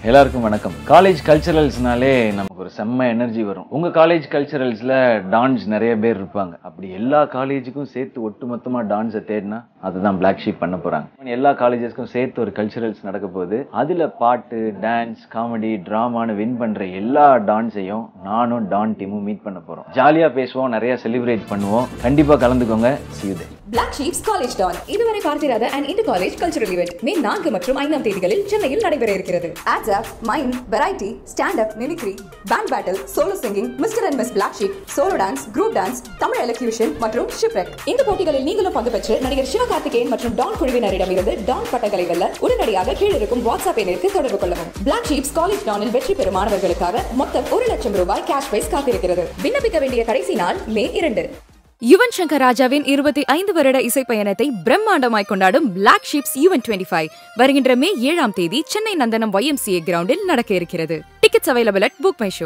எல்லாருக்கும் வணக்கம் காலேஜ் கல்ச்சரல்ஸ்னாலே நமக்கு ஒரு செம்ம எனர்ஜி வரும் உங்க காலேஜ் கல்ச்சரல்ஸ்ல டான்ஸ் நிறைய பேர் இருப்பாங்க அப்படி எல்லா காலேஜுக்கும் சேர்த்து ஒட்டுமொத்தமா டான்ஸை தேடினா அதுதான் பிளாக் ஷீப் பண்ண போறாங்க எல்லா காலேஜஸ்க்கும் சேர்த்து ஒரு கல்ச்சரல்ஸ் நடக்க போகுது அதுல பாட்டு டான்ஸ் காமெடி டிராமான்னு வின் பண்ற எல்லா டான்ஸையும் நானும் டான் டீமும் மீட் பண்ண போறோம் ஜாலியா பேசுவோம் நிறைய செலிப்ரேட் பண்ணுவோம் கண்டிப்பா கலந்துக்கோங்க see you there. Black Sheeps College Don இதுவரை பார்த்திராத and inter college cultural event May நான்கு மற்றும் ஐந்தாம் தேதிகளில் சென்னையில் நடைபெற இருக்கிறது adzap mind variety stand up mimicry band battle solo singing mister and miss Black Sheep solo dance group dance Tamil elocution மற்றும் ஷிப்ரெக் இந்த போட்டிகளில் நீங்களும் பங்கு பெற்று நடிகர் சிவகார்த்திகேயன் மற்றும் டான் குழுவினரிடமிருந்து டான் பட்டங்களை வெல்ல உடனடியாக கீழிருக்கும் வாட்ஸ்அப் எண்ணிற்கு தொடர்பு கொள்ளவும் பிளாக் ஷீப்ஸ் காலேஜ் டானில் வெற்றி பெறும் மாணவர்களுக்காக மொத்தம் ஒரு லட்சம் ரூபாய் கேஷ் பிரைஸ் காத்திருக்கிறது விண்ணப்பிக்க வேண்டிய கடைசி நாள் மே இரண்டு யுவன் சங்கர் ராஜாவின் இருபத்தி ஐந்து வருட இசை பயணத்தை பிரம்மாண்டமாய் கொண்டாடும் Black Sheeps Yuvan twenty five வருகின்ற மே ஏழாம் தேதி சென்னை நந்தனம் YMCA கிரவுண்டில் நடக்க இருக்கிறது tickets available at BookMyShow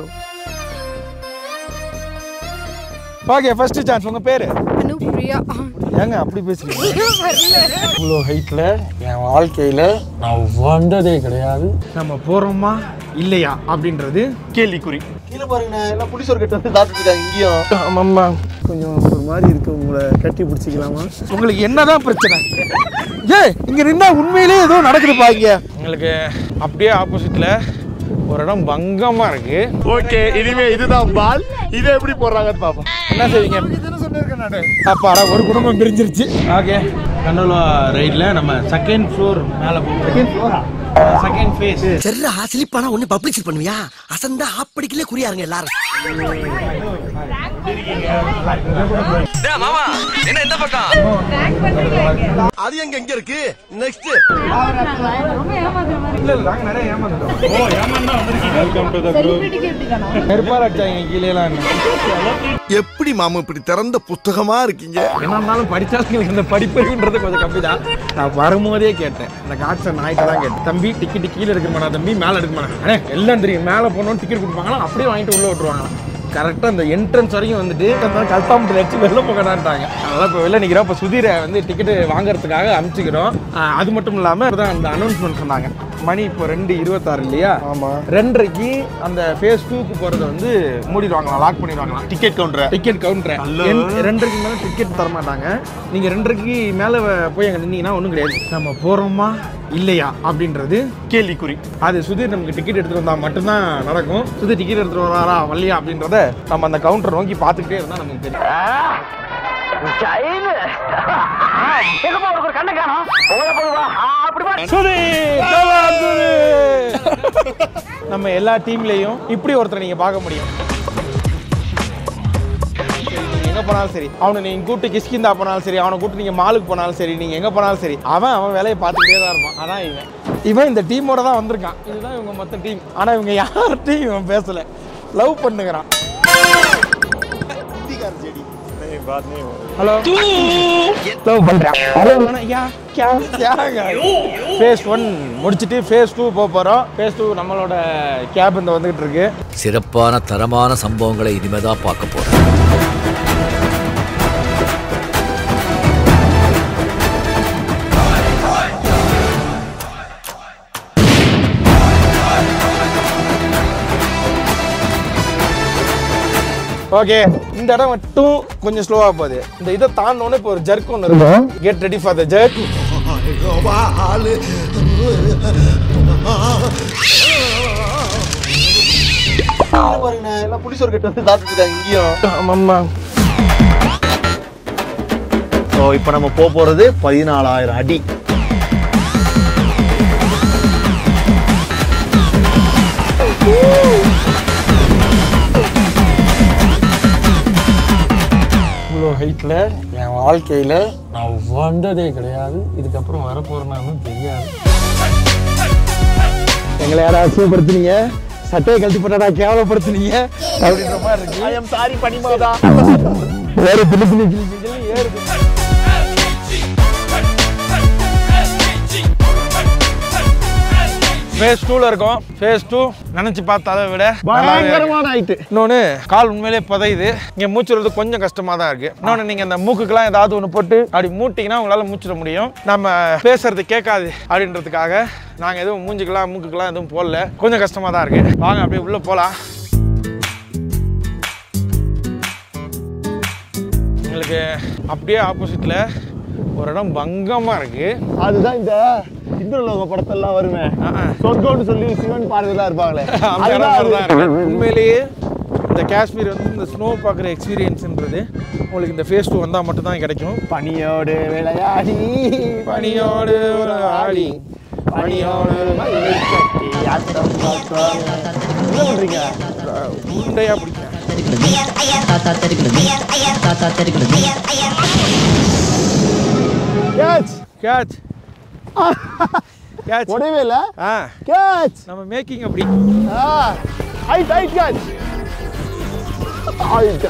okay first chance உங்க பேரு அனுப்ரியா ஏங்க அப்படி பேசுறீங்க இவ்வளோ ஹைட்ல என் வாழ்க்கையில நான் வந்ததே கிடையாது நம்ம போறோமா இல்லையா அப்படின்றது கேள்விக்குறி கீழே பாருங்கண்ணா எல்லாம் புளிசோறு கட்டு வந்து சாப்பிட்டு இருக்காங்க இங்கேயும் ஆமாம்மா கொஞ்சம் ஒரு மாதிரி இருக்கு உங்களை கட்டி பிடிச்சிக்கலாமா உங்களுக்கு என்னதான் பிரச்சனை ஏ இங்க நின்னா உண்மையிலேயே ஏதோ நடக்குதுப்பா இங்க உங்களுக்கு அப்படியே ஆப்போசிட்ல ஒரு இடம் பங்கமா இருக்கு ஓகே இனிமே இதுதான் பால் இதை எப்படி போடுறாங்கன்னு பாப்போம் என்ன செய்வீங்க அப்பாடா ஒரு குடும்பம் பிரிஞ்சிருச்சு ஓகே கண்டோலா ரைட்ல நம்ம செகண்ட் ஃப்ளோர் மேலே போகிறோம் செகண்ட் ஃபேஸ் செர்ரா சிலிப்பானா ஒண்ணு பப்ளிசிட் பண்ணுவியா அசந்தா ஆப்படிக்கலே குறியாருங்க எல்லாரும் அது எங்க எங்க இருக்கு நெக்ஸ்ட் இல்ல இல்ல நாங்க நிறைய ஏமாந்துட்டோம் ஓ ஏமாந்தா வந்திருக்கீங்க வெல்கம் டு தி குரூப் நெருப்பால அடிச்சாங்க கீழே எல்லாம் எப்படி மாமா இப்படி திறந்த புஸ்தகமா இருக்கீங்க என்ன இருந்தாலும் படிச்சாலும் எங்களுக்கு இந்த படிப்பறிவுன்றது கொஞ்சம் கம்மி தான் நான் வரும்போதே கேட்டேன் அந்த காட்சை நாய்கிட்ட தான் கேட்டேன் தம்பி டிக்கெட் கீழே எடுக்கமாடா தம்பி மேலே எடுக்கமாடா அண்ணே எல்லாம் தெரியும் மேலே போகணும் டிக்கெட் கொடுப்பாங்களா அப்படியே வாங்கிட்டு உள்ள விட்டுருவாங்க கரெக்டாக அந்த என்ட்ரன்ஸ் வரைக்கும் வந்துட்டு கல்பாம்பட்டில் வச்சு வெளில போகடான்ட்டாங்க அதெல்லாம் இப்போ வெளில நிற்கிறோம் இப்போ சுதீரை வந்து டிக்கெட்டு வாங்குறதுக்காக அனுப்பிச்சிக்கிறோம் ஆஹ் அது மட்டும் இல்லாமல் தான் அந்த அனௌன்ஸ்மெண்ட் சொன்னாங்க மணி இப்போ ரெண்டு இருபத்தாறு இல்லையா ஆமா. ரெண்டரைக்கு அந்த ஃபேஸ் டூக்கு போகிறத வந்து மூடிடுவாங்களாம் லாக் பண்ணிடுவாங்களாம் டிக்கெட் கவுண்டர் டிக்கெட் கவுண்டர் ரெண்டரைக்கு மேலே டிக்கெட் தர மாட்டாங்க நீங்கள் ரெண்டரைக்கு மேலே போய் அங்கே நின்னீங்கன்னா ஒன்றும் கிடையாது நம்ம போகிறோமா இல்லையா அப்படின்றது கேள்விக்குறி அது சுதீர் நமக்கு டிக்கெட் எடுத்துகிட்டு வந்தால் மட்டும்தான் நடக்கும் சுதீர் டிக்கெட் எடுத்துகிட்டு வராரா வரலையா அப்படின்றத நம்ம அந்த கவுண்டர் நோக்கி பார்த்துக்கிட்டே இருந்தால் நமக்கு தெரியும் சுதீர், come on, சுதீர். நம்ம எல்லா டீம்லேயும் இப்படி ஒருத்தரை நீங்கள் பார்க்க முடியும் நீங்க எங்க போனாலும் சரி அவனை நீங்க கூப்பிட்டு கிஸ்கிந்தா போனாலும் சரி அவனை கூப்பிட்டு நீங்க மாலுக்கு போனாலும் சரி நீங்க எங்க போனாலும் சரி அவன் அவன் வேலையை பார்த்துக்கிட்டே தான் இருப்பான் அதான் இவன் இவன் இந்த டீமோட தான் வந்திருக்கான் இதுதான் இவங்க மொத்த டீம் ஆனா இவங்க யார்கிட்டையும் இவன் பேசல லவ் பண்ணுகிறான் ஹலோ லவ் பண்றான் ஹலோ யா கியா கியாங்க ஃபேஸ் ஒன் முடிச்சிட்டு ஃபேஸ் டூ போக போகிறோம் ஃபேஸ் டூ நம்மளோட கேப் இந்த வந்துகிட்டு இருக்கு சிறப்பான தரமான சம்பவங்களை இனிமேதான் பார்க்க போறேன் ஓகே இந்த இடம் மட்டும் கொஞ்சம் ஸ்லோவா போகுது இந்த இதை தாண்டோன்னு இப்போ ஒரு ஜர்க் ஒன்று இருக்கும் get ready for the jerk கீழே பாருங்கண்ணா எல்லாம் புளிசோறு கட்டு வந்து சாப்பிட்டு இருக்காங்க இங்கேயும் ஆமாம்மா ஸோ இப்போ நம்ம போக போறது பதினாலாயிரம் அடி இவ்வளோ ஹைட்டில் என் வாழ்க்கையில் நான் வந்ததே கிடையாது இதுக்கப்புறம் வரப்போறேன்னு தெரியாது எங்களை யாராவது அசிங்கப்படுத்துனீங்க சட்டையை கழட்டி போட்டா கேவலப்படுத்துனீங்க அப்படின்ற மாதிரி இருக்கு ஐ எம் சாரி பனிமாதா ஏறு பிள்ளை பிள்ளை கிளி கிளி ஏறுது ஃபேஸ் டூல இருக்கோம் ஃபேஸ் டூ நினைச்சு பார்த்தால விட பயங்கரமான ஹைட்டு இன்னொன்று கால் உண்மையிலே புதையுது இங்கே மூச்சு விடுறது கொஞ்சம் கஷ்டமா தான் இருக்கு இன்னொன்று நீங்கள் அந்த மூக்குக்கெல்லாம் ஏதாவது ஒன்று போட்டு அப்படி மூட்டிங்கன்னா உங்களால் மூச்சிட முடியும் நம்ம பேசுறது கேட்காது அப்படின்றதுக்காக நாங்கள் எதுவும் மூஞ்சுக்கெல்லாம் மூக்குக்கெல்லாம் எதுவும் போடல கொஞ்சம் கஷ்டமா தான் இருக்கு வாங்க அப்படியே உள்ளே போகலாம் உங்களுக்கு அப்படியே ஆப்போசிட்டில் ஒரு இடம் பங்கமாக இருக்கு அதுதான் இந்த இந்திரலோக படத்தெல்லாம் வருமே ஆ, ஆ. சொர்க்கம்னு சொல்லி சிவன் பார்வையெல்லாம் இருப்பாங்களே அந்த இடம் அதுதான் மாதிரி தான் இருக்கு. உண்மையிலேயே இந்த காஷ்மீர் வந்து இந்த ஸ்னோ பார்க்குற எக்ஸ்பீரியன்ஸ்ன்றது உங்களுக்கு இந்த ஃபேஸ் டூ வந்தால் மட்டும்தான் கிடைக்கும் பனியோடு விளையாடி பனியோடு ஒரு ஆடி பனியோடு மண்ணை கட்டி ஆட்டம் பார்த்தோம். என்ன பண்றீங்க உண்டையா பிடிக்கிறேன் கேட்ச் கேட்ச் கேட்ச் உடவே இல்ல ஆ கேட்ச் நம்ம மேக்கிங் அப்படி ஹைட் ஹைட் கேட்ச் ஹைட்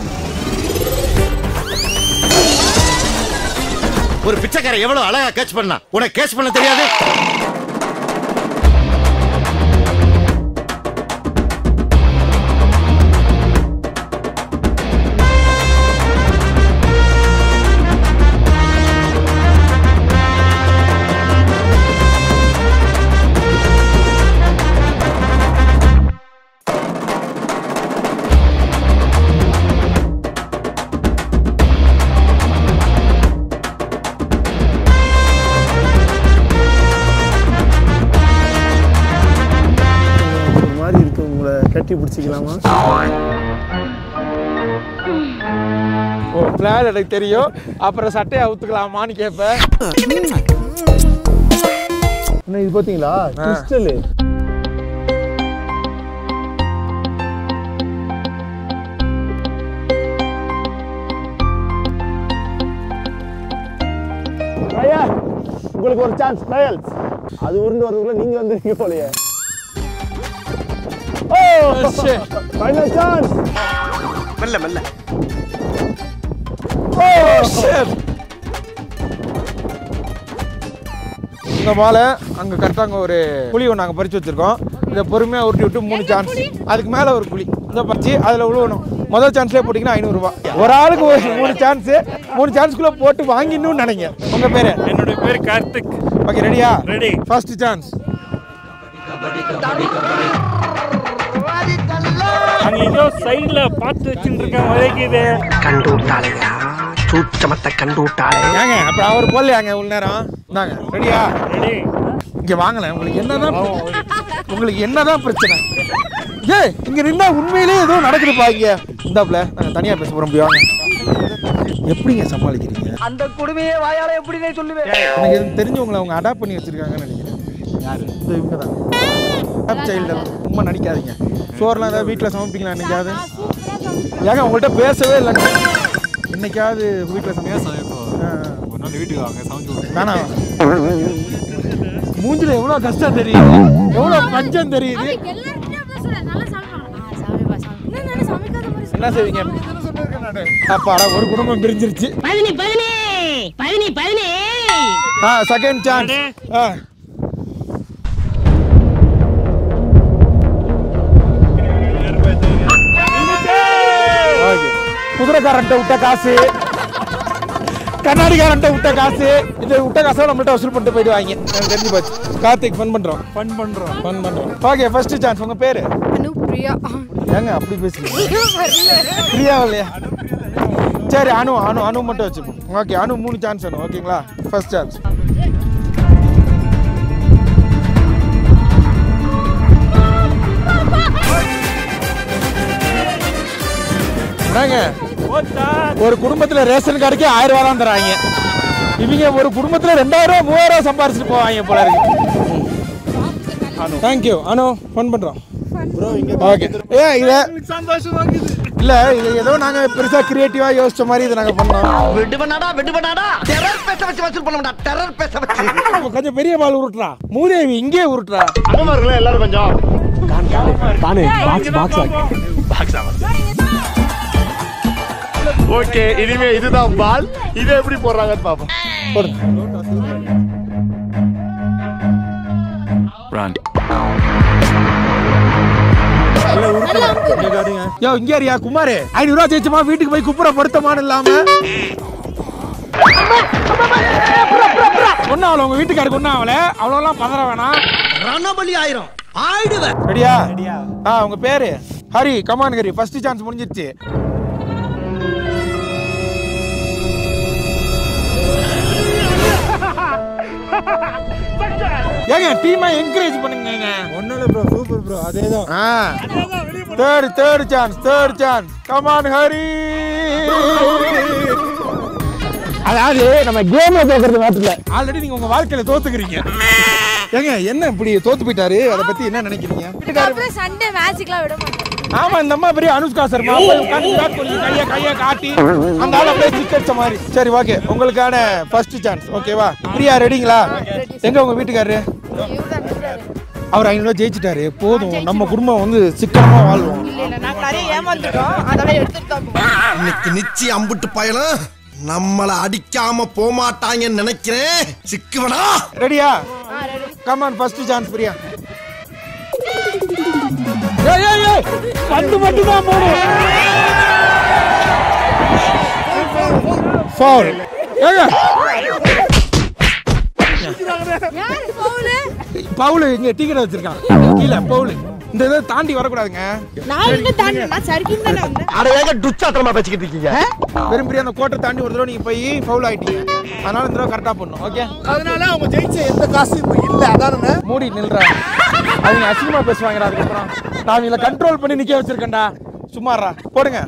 ஒரு பிச்சைக்காரன் எவ்வளவு அழகா கேட்ச் பண்ணா உனக்கு கேட்ச் பண்ண தெரியாது ஒரு மாதிரி இருக்கு உங்களை கட்டி பிடிச்சிக்கலாமா ஓ பிளான் எனக்கு தெரியும் அப்புறம் சட்டையை அவுத்துக்கலாமான்னு கேட்பேன் என்ன இது பாத்தீங்களா கிறிஸ்டல் உங்களுக்கு ஒரு சான்ஸ் ட்ரையல்ஸ் அது உருண்டு வரதுக்குள்ள நீங்க வந்துருக்கீங்க போலயே ஓ ஃபைனல் சான்ஸ் மெல்ல மெல்ல இந்த மாலை அங்கே கரெக்டாக அங்கே ஒரு குழி ஒன்று நாங்கள் பறித்து வச்சுருக்கோம் இதை பொறுமையாக உருட்டி விட்டு மூணு சான்ஸ் அதுக்கு மேலே ஒரு குழி இதை பறிச்சு அதில் விழுவணும் முதல் சான்ஸ்லேயே போட்டிங்கன்னா ஐநூறுரூவா ஒரு ஆளுக்கு ஒரு மூணு சான்ஸு மூணு சான்ஸ்குள்ளே போட்டு வாங்கிடணும்னு நினைங்க உங்கள் பேர் என்னுடைய பேர் கார்த்திக் ஓகே ரெடியா Ready. ஃபர்ஸ்ட் சான்ஸ் அங்க ஏதோ சைடுல பார்த்து வச்சுட்டு இருக்கேன் வரைக்குது கண்டு விட்டாளையா சூச்சமத்தை கண்டு விட்டாளே ஏங்க அப்புறம் அவர் போடலையாங்க உள்ள நேரம் இந்தாங்க ரெடியா ரெடி இங்கே வாங்கல உங்களுக்கு என்னதான் உங்களுக்கு என்னதான் பிரச்சனை ஏய் இங்க நின்னா உண்மையிலேயே ஏதோ நடக்குதுப்பா இங்க இந்தாப்புல நாங்கள் தனியாக பேச போகிறோம் போய் வாங்க எப்படிங்க சமாளிக்கிறீங்க அந்த கொடுமையை வாயால எப்படி சொல்லுவேன் எனக்கு எதுவும் தெரிஞ்சவங்களை அவங்க அடாப்ட் பண்ணி வச்சிருக்காங்கன்னு நினைக்கிறேன் யாரு இந்த இவங்க தான் சைல்டு ரொம்ப நடிக்காதீங்க சோறுலாம் ஏதாவது வீட்டில் சமைப்பீங்களா என்னைக்காவது ஏங்க உங்கள்கிட்ட பேசவே இல்லைங்க என்னைக்காவது வீட்டில் சமைக்க ஒரு நாள் வீட்டுக்கு வாங்க சமைச்சு வேணாம் மூஞ்சில எவ்வளோ கஷ்டம் தெரியுது எவ்வளோ பஞ்சம் தெரியுது என்ன செய்வீங்க அப்பாடா ஒரு குடும்பம் பிரிஞ்சிருச்சு பதினி பதினி பதினி பதினி ஆ செகண்ட் சான்ஸ் ஆ ஓகே குதிரைக்காரன்ட்ட விட்ட காசு கண்ணாடிக்காரன்ட்ட விட்ட காசு இது விட்ட காசை நம்மள்ட்ட வசூல் பண்ணிட்டு போயிடுவாங்க எனக்கு தெரிஞ்சு போச்சு கார்த்திக் ஃபன் பண்றோம் ஃபன் பண்றோம் ஃபன் பண்றோம் ஓகே ஃபர்ஸ்ட் சான்ஸ் உங்க பேரு அனுப்ரியா ஏங்க அப்படி பேசுறீங்க ஃப்ரீயா இல்லையா சரி அனு அனு அனு மட்டும் வச்சுப்போம் ஓகே அனு மூணு சான்ஸ் வேணும் ஓகேங்களா ஃபர்ஸ்ட் சான்ஸ் என்னங்க ஒரு குடும்பத்துல ரேஷன் கார்டுக்கே ஆயிரம் ரூபா தான் தராங்க இவங்க ஒரு குடும்பத்துல ரெண்டாயிரம் ரூபா மூவாயிரம் ரூபா சம்பாரிச்சுட்டு போவாங்க போல இருக்கு தேங்க்யூ அனு ஃபன் பண்றோம் ஓகே ஏ இத இல்ல இது ஏதோ நாங்க பெருசா கிரியேட்டிவா யோசிச்ச மாதிரி இதை நாங்க பண்ணோம் விடுவனாடா விடுவனாடா டெரர் பேச வச்சு வசூல் பண்ண மாட்டா டெரர் பேச வச்சு அப்ப கொஞ்சம் பெரிய பால் உருட்டுறா மூதேவி இங்கே உருட்டுறா அனுமார்களே எல்லாரும் கொஞ்சம் ஓகே இனிமே இதுதான் பால் இதை எப்படி போடுறாங்கன்னு பாப்போம் போடுங்க அடுங்க யோ இங்க யாரியா குமார் ஐநூறு ரூபா ஜெயிச்சமா வீட்டுக்கு போய் குப்புற படுத்தமான்னு இல்லாம ஒன்னும் அவளை உங்க வீட்டுக்காருக்கு ஒன்னும் அவளை அவ்வளோலாம் பதற வேணாம் ரணபலி ஆயிரும் ஆயிடுவேன் ரெடியா ஆ உங்க பேரு Hari come on Hari first chance முடிஞ்சிருச்சு ஏங்க டீமை என்கரேஜ் பண்ணுங்க ஒண்ணும் இல்ல ப்ரோ சூப்பர் ப்ரோ அதேதான் ஆ third third chance third chance come on Hari அதாவது நம்ம கேம்ல தோக்குறது மாட்டல ஆல்ரெடி நீங்க உங்க வாழ்க்கையில தோத்துக்கிறீங்க ஏங்க என்ன இப்படி தோத்து போயிட்டாரு அதை பத்தி என்ன நினைக்கிறீங்க வீட்டுக்காரர் சண்டே மேட்சுக்குலாம் விட மாட்டேன் ஆமா இந்த அம்மா பெரிய அனுஷ்கா சர்மா போய் உட்கார்ந்து விராட் கோலி கைய கைய காட்டி அந்த ஆள அப்படியே ஸ்டிக் அடிச்ச மாதிரி சரி ஓகே உங்களுக்கான ஃபர்ஸ்ட் சான்ஸ் ஓகேவா பிரியா ரெடிங்களா எங்க உங்க வீட்டுக்காரரு அவர் ஐநூறு ஜெயிச்சிட்டாரு போதும் நம்ம குடும்பம் வந்து சிக்கனமா வாழ்வோம் இல்ல இல்ல நாங்க நிறைய ஏமாந்துட்டோம் அதெல்லாம் எடுத்துட்டு தான் போவோம். இன்னைக்கு நிச்சயம் அம்புட்டு பயலும் நம்மள அடிக்காம போமாட்டாங்கன்னு நினைக்கிறேன் சிக்குவனா ரெடியா கமான் ஃபர்ஸ்ட் சான்ஸ் பிரியா ஏய் ஏய் ஏய் பந்து மட்டும் தான் போடும் ஃபவுல் ஏங்க யாரு பவுலு பவுல் இங்க டீ கடை வச்சிருக்கான் கீழே பவுல் இந்த இதை தாண்டி வரக்கூடாதுங்க நான் இன்னும் தாண்டி நான் சரிக்கின்னு தானே வந்தேன் அட ஏங்க டுச்சாத்தனமா பேசிக்கிட்டு இருக்கீங்க வெறும் பிரியா அந்த கோட்டை தாண்டி ஒரு தடவை நீங்க போய் ஃபவுல் ஆயிட்டீங்க அதனால இந்த தடவை கரெக்டா பண்ணும் ஓகே அதனால அவங்க ஜெயிச்ச எந்த காசும் இப்போ இல்ல அதானுங்க மூடி நில்றாங்க அவங்க அசிங்கமா பேசுவாங்கடா அதுக்கப்புறம் நான் இவங்களை கண்ட்ரோல் பண்ணி நிக்க வச்சிருக்கேன்டா சும்மாறா போடுங்க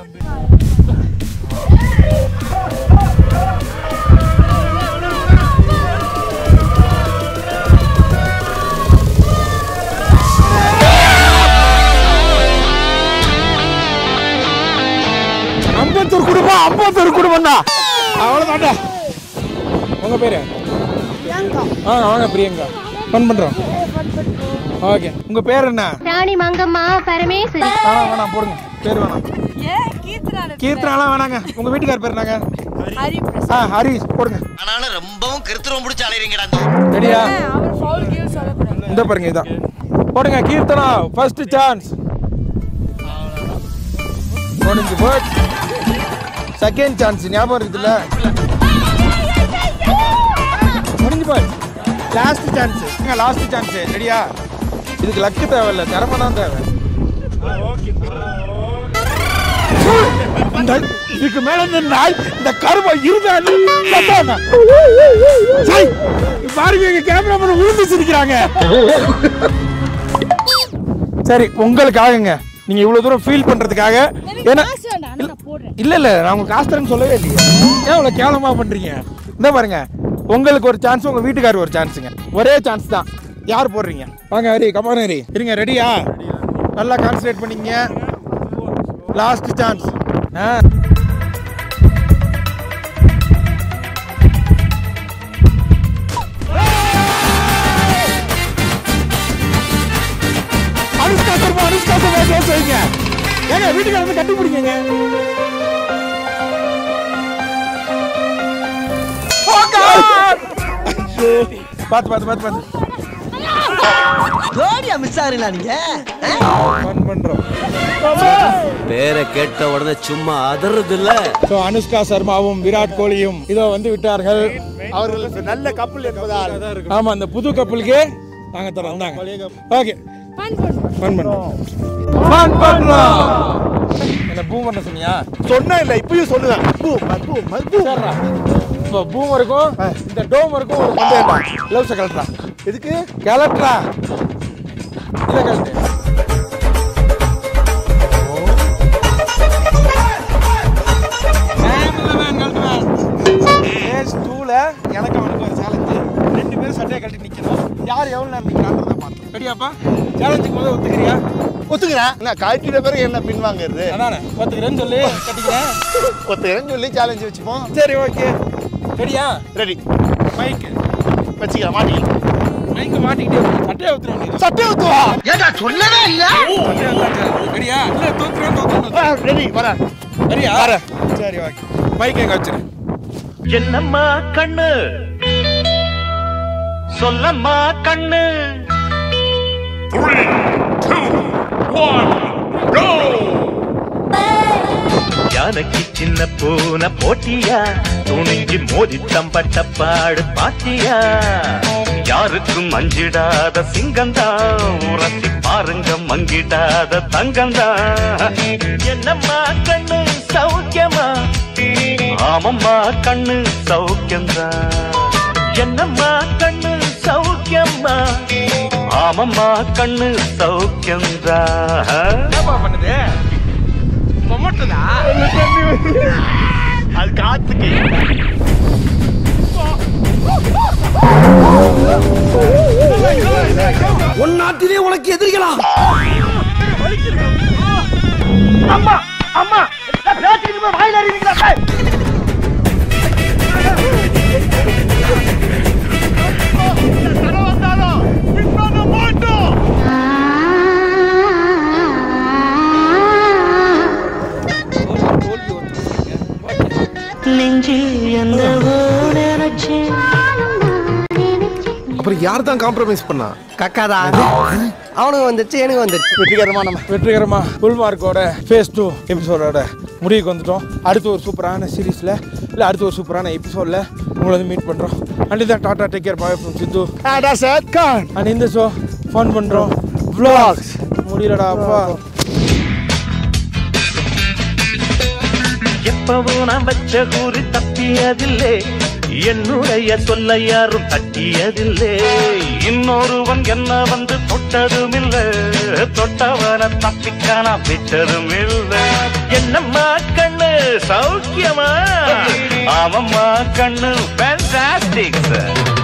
அம்பத்தூர் குடும்பம் அம்பத்தூர் குடும்பம் தான் அவ்வளவுதான்டா உங்க பேரு ஆ வாங்க பிரியங்கா ஃபன் பண்றோம் ஓகே உங்க பேர் என்ன ராணி மங்கம்மா பரமேஸ்வரி வேணாம் வேணாம் போடுங்க பேர் வேணாம் கீர்த்தனாலாம் வேணாங்க உங்க வீட்டுக்கார் பேர் என்னங்க ஆ ஹரிஷ் போடுங்க ஆனாலும் ரொம்பவும் கிருத்துரம் பிடிச்சி அலையறீங்கடா ரெடியா அவர் ஃபவுல் கீழ் சொல்லக்கூடாது இந்த பாருங்க இதான் போடுங்க கீர்த்தனா ஃபர்ஸ்ட் சான்ஸ் முடிஞ்சு போட் செகண்ட் சான்ஸ் ஞாபகம் இருக்குதுல்ல முடிஞ்சு போய் லாஸ்ட் சான்ஸ் லாஸ்ட் சான்ஸ் ரெடியா இதுக்கு லக்கு தேவையில்ல திறமை தான் தேவை இந்த இதுக்கு மேல இந்த நாய் இந்த கருமை இருந்தாங்க பாருங்க எங்க கேமராமேன் விழுந்து சிரிக்கிறாங்க சரி உங்களுக்காகங்க நீங்க இவ்வளவு தூரம் ஃபீல் பண்றதுக்காக ஏன்னா காசு வேண்டாம் ஆனா நான் போடுறேன் இல்ல இல்ல நான் உங்களுக்கு காசு தரேன்னு சொல்லவே இல்லையே ஏன் இவ்வளவு கேவலமா பண்றீங்க இந்த பாருங்க உங்களுக்கு ஒரு சான்ஸ் உங்க வீட்டுக்காரர் ஒரு சான்ஸுங்க ஒரே சான்ஸ் தான் யார் போடுறீங்க வாங்க ஹரி கமான் ஹரி இருங்க ரெடியா நல்லா கான்சன்ட்ரேட் பண்ணீங்க லாஸ்ட் சான்ஸ் அனுஷ்கா சர்மா அனுஷ்கா சர்மா ஜோஸ் வைங்க ஏங்க வீட்டுக்கு வந்து கட்டி பிடிங்க பாத்து பாத்து பாத்து பாத்து ஜோடியா மிஸ் ஆறீங்களா நீங்க ஃபன் பண்றோம் பேரை கேட்ட உடனே சும்மா அதறது இல்ல ஸோ அனுஷ்கா சர்மாவும் விராட் கோலியும் இதோ வந்து விட்டார்கள் அவர்கள் நல்ல கப்பல் என்பதால் ஆமா அந்த புது கப்பலுக்கு நாங்க தரோம் தாங்க ஓகே ஃபன் பண்றோம் ஃபன் பண்றோம் என்ன பூம் பண்ண சொன்னியா சொன்னா இல்ல இப்பயும் சொல்லுவேன் பூ மது மது சரிடா இப்போ பூம் இருக்கும் இந்த டோம் இருக்கும் ஒரு பந்தயம்டா லவ்ஸை கலட்டுறா எதுக்கு கலட்டுறா இதை கலட்டு பேஸ் டூல எனக்கு அவனுக்கு ஒரு சேலஞ்சு ரெண்டு பேரும் சட்டையை கழட்டி நிக்கணும் யார் எவ்வளவு நேரம் நிக்கிறான்றத பார்த்தோம் ரெடியாப்பா சேலஞ்சுக்கு முதல்ல ஒத்துக்கிறியா ஒத்துக்கிறேன் என்ன கழட்டின பிறகு என்ன பின்வாங்கிறது அதானே ஒத்துக்கிறேன்னு சொல்லி கட்டிக்கிறேன் ஒத்துக்கிறேன்னு சொல்லி சேலஞ்சு வச்சுப்போம் சரி ஓகே ரெடியா ரெடி மைக்கு வச்சுக்கலாம் மாட்டிக்கலாம் மைக்கு மாட்டிக்கிட்டே சட்டையை ஊத்துற வேண்டியது சட்டை ஊத்துவா ஏடா சொல்லவே இல்ல ரெடியா இல்ல தோத்துறேன் தோத்துறேன் ரெடி வரேன் சரியா சரி ஓகே மைக் எங்க வச்சிரு என்னம்மா கண்ணு சொல்லம்மா கண்ணு Three, two, one, go! யானைக்கு சின்ன பூனை போட்டியா துணிஞ்சு மோதி தம்பட்ட பாடு பாத்தியா யாருக்கும் அஞ்சிடாத சிங்கந்தான் உரசி பாருங்க மங்கிடாத தங்கந்தான் என்னம்மா கண்ணு சௌக்கியமா ஆமம்மா கண்ணு சௌக்கியம்தான் என்னம்மா கண்ணு சௌக்கியம்மா ஆமம்மா கண்ணு சௌக்கியம்தான் என்னப்பா பண்ணுது மொமட்டுதா அது காத்துக்கு உன் நாட்டிலே உனக்கு எதிரிகளா அம்மா அம்மா பேசிட்டு வாயில அறிவீங்களா நெஞ்சில் எந்த நினைச்சு அப்புறம் யார் தான் காம்ப்ரமைஸ் பண்ணா கக்காதா அவனுக்கு வந்துருச்சு எனக்கு வந்துருச்சு வெற்றிகரமா நம்ம வெற்றிகரமா ஃபுல் மார்க்கோட ஃபேஸ் டூ எபிசோடோட முடிவுக்கு வந்துட்டோம் அடுத்து ஒரு சூப்பரான சீரீஸ்ல இல்ல அடுத்து ஒரு சூப்பரான எபிசோட்ல உங்களை வந்து மீட் பண்றோம் அண்ட் தான் tata take care bye from Sidhu and இந்த ஷோ ஃபன் பண்றோம் vlogs முடியலடா அப்பா எப்பவும் நான் வச்ச கூறி தப்பியதில்லை என்னுடைய சொல்ல யாரும் தட்டியதில்லை இன்னொருவன் என்ன வந்து தொட்டதுமில்லை தொட்டவன தப்பிக்க நான் விட்டதும் இல்லை என்னம்மா கண்ணு சௌக்கியமா ஆமம்மா கண்ணு ஃபேண்டாஸ்டிக்